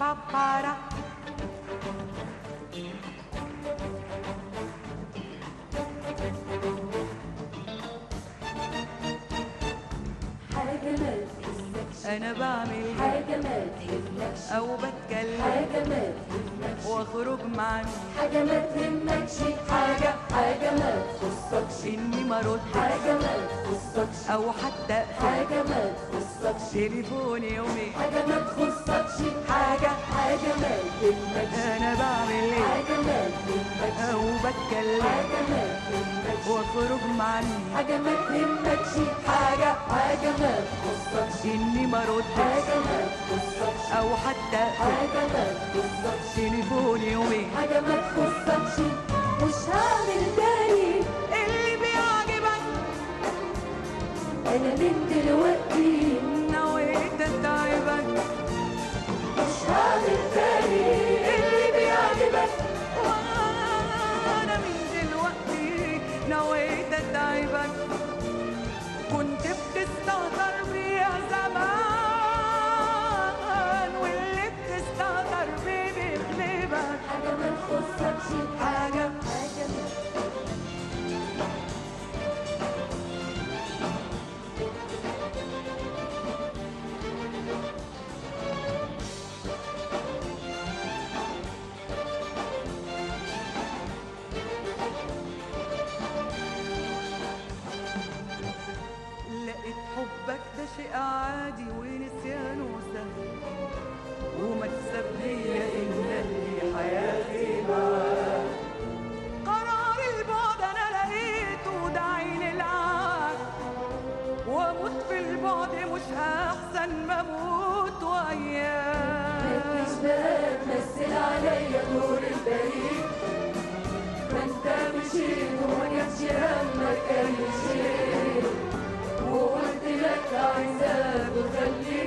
pa para. حاجة ما تهمكش انا بعمل حاجة ما تهمكش او بتكلم حاجة ما تهمكش واخرج مع مين حاجة ما تهمكش حاجة حاجة ما تخصكش اني ما رد حاجة ما تخصكش او حتى اقفل حاجة ما تخصكش تليفوني يومي حاجة ما تخصكش حاجة حاجة ما تهمكش انا بعمل ايه حاجة ما تهمكش او بتكلم حاجة ما تهمكش واخرج مع مين حاجة ما تهمكش حاجة حاجة ما تخصكش اني ما رد حاجة ما تخصكش او حتى اقفل حاجة ما تخصكش تليفوني يومي حاجة ما تخصكش مش هعمل تاني اللي بيعجبك أنا من دلوقتي نويت اتعبك مش هعمل تاني اللي بيعجبك وانا من دلوقتي نويت اتعبك كنت بتستهتر بيا زمان واللي بتستهتر بيه بيغلبك حاجة ما تخصكش حاجة حاجة ما لقيت حبك ده شيء عادي ونسيانه سهل ومكسب ليا ان لي حياتي معاك قرار البعد انا لقيته ده عين العاد واموت في البعد مش احسن ما اموت وياك مش بقى تمثل عليا دور البريء ما انت مشيت وما كانش همك اي شيء وقلت لك عايزاك وخليك